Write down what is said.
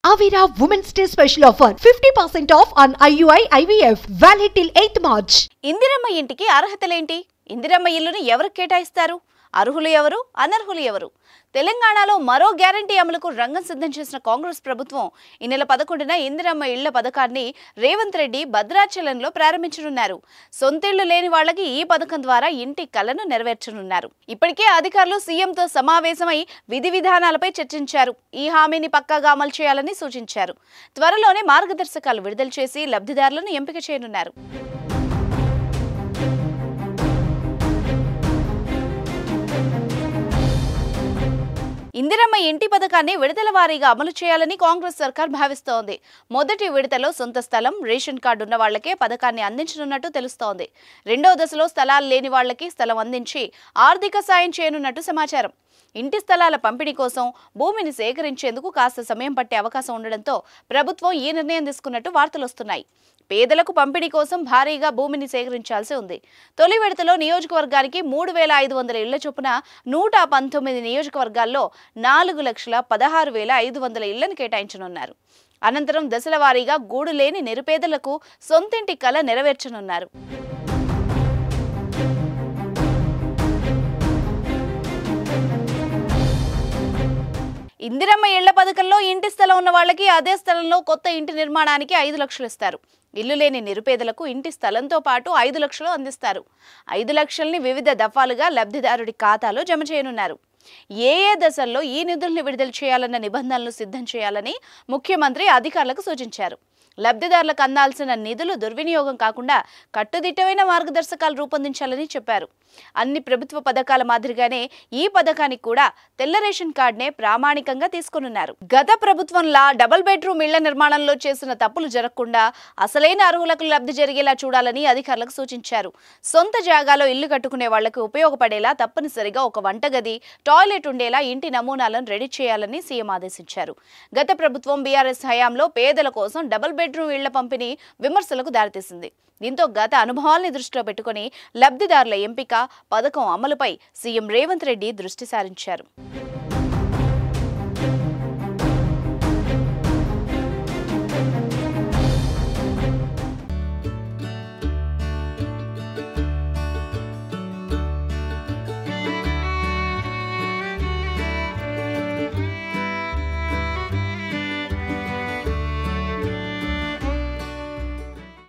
Avira Women's Day special offer 50% off on IUI IVF valid till 8th March. Indiramma ఇంటికి అర్హతలేంటి ఇందిరమ్మ ఇల్లుని ఎవరు కేటాయిస్తారు అర్హులు ఎవరు అనర్హులు ఎవరు తెలంగాణలో మరో గ్యారంటీ అమలుకు రంగం సిద్ధం చేసిన కాంగ్రెస్ ప్రభుత్వం ఈ నెల పదకొండున ఇందిరమ్మ ఇళ్ల పథకాన్ని రేవంత్ రెడ్డి భద్రాచలంలో ప్రారంభించనున్నారు సొంతిళ్లు లేని వాళ్ళకి ఈ పథకం ద్వారా ఇంటి కలను నెరవేర్చనున్నారు ఇప్పటికే అధికారులు సీఎంతో సమావేశమై విధి విధానాలపై చర్చించారు ఈ హామీని పక్కాగా అమలు చేయాలని సూచించారు త్వరలోనే మార్గదర్శకాలు విడుదల చేసి లబ్ధిదారులను ఎంపిక చేయనున్నారు ఇందిరమ్మ ఇంటి పథకాన్ని విడతల వారీగా అమలు చేయాలని కాంగ్రెస్ సర్కార్ భావిస్తోంది మొదటి విడతలో సొంత స్థలం రేషన్ కార్డు ఉన్న వాళ్లకే పథకాన్ని అందించనున్నట్టు తెలుస్తోంది రెండో దశలో స్థలాలు లేని వాళ్లకి స్థలం అందించి ఆర్థిక సాయం చేయనున్నట్టు సమాచారం ఇంటి స్థలాల పంపిణీ కోసం భూమిని సేకరించేందుకు కాస్త సమయం పట్టే అవకాశం ఉండడంతో ప్రభుత్వం ఈ నిర్ణయం తీసుకున్నట్టు వార్తలు వస్తున్నాయి పేదలకు పంపిణీ కోసం భారీగా భూమిని సేకరించాల్సి ఉంది తొలి విడతలో నియోజకవర్గానికి మూడు వేల ఐదు వందల ఇళ్ల చొప్పున నూట పంతొమ్మిది నియోజకవర్గాల్లో నాలుగు లక్షల పదహారు వేల ఐదు వందల ఇళ్లను కేటాయించనున్నారు అనంతరం దశల వారీగా గూడు లేని నిరుపేదలకు సొంతింటి కల నెరవేర్చనున్నారు ఇందిరమ్మ ఇళ్ల పథకంలో ఇంటి స్థలం ఉన్న వాళ్ళకి అదే స్థలంలో కొత్త ఇంటి నిర్మాణానికి ఐదు లక్షలు ఇస్తారు ఇల్లు లేని నిరుపేదలకు ఇంటి స్థలంతో పాటు ఐదు లక్షలు అందిస్తారు ఐదు లక్షల్ని వివిధ దఫాలుగా లబ్ధిదారుడి ఖాతాలో జమ చేయనున్నారు ఏ ఏ దశల్లో ఈ నిధుల్ని విడుదల చేయాలన్న నిబంధనలు సిద్ధం చేయాలని ముఖ్యమంత్రి అధికారులకు సూచించారు లబ్ధిదారులకు అందాల్సిన నిధులు దుర్వినియోగం కాకుండా కట్టుదిట్టమైన మార్గదర్శకాలు రూపొందించాలని చెప్పారు అన్ని ప్రభుత్వ పథకాల మాదిరిగానే ఈ పథకానికి కూడా తెల్ల రేషన్ కార్డునే ప్రామాణికంగా తీసుకున్నారు గత ప్రభుత్వంలా డబుల్ బెడ్రూమ్ ఇళ్ల నిర్మాణంలో చేసిన తప్పులు జరగకుండా అసలైన అర్హులకు లబ్ధి జరిగేలా చూడాలని అధికారులకు సూచించారు సొంత జాగాలో ఇల్లు కట్టుకునే వాళ్లకు ఉపయోగపడేలా తప్పనిసరిగా ఒక వంటగది టాయిలెట్ ఉండేలా ఇంటి నమూనాలను రెడీ చేయాలని సీఎం ఆదేశించారు గత ప్రభుత్వం బీఆర్ఎస్ హయాంలో పేదల కోసం డబుల్ బెడ్రూమ్ ఇళ్ల పంపిణీ విమర్శలకు దారితీసింది దీంతో గత అనుభవాల్ని దృష్టిలో పెట్టుకుని లబ్ధిదారుల ఎంపిక పథకం అమలుపై సీఎం రేవంత్ రెడ్డి దృష్టి సారించారు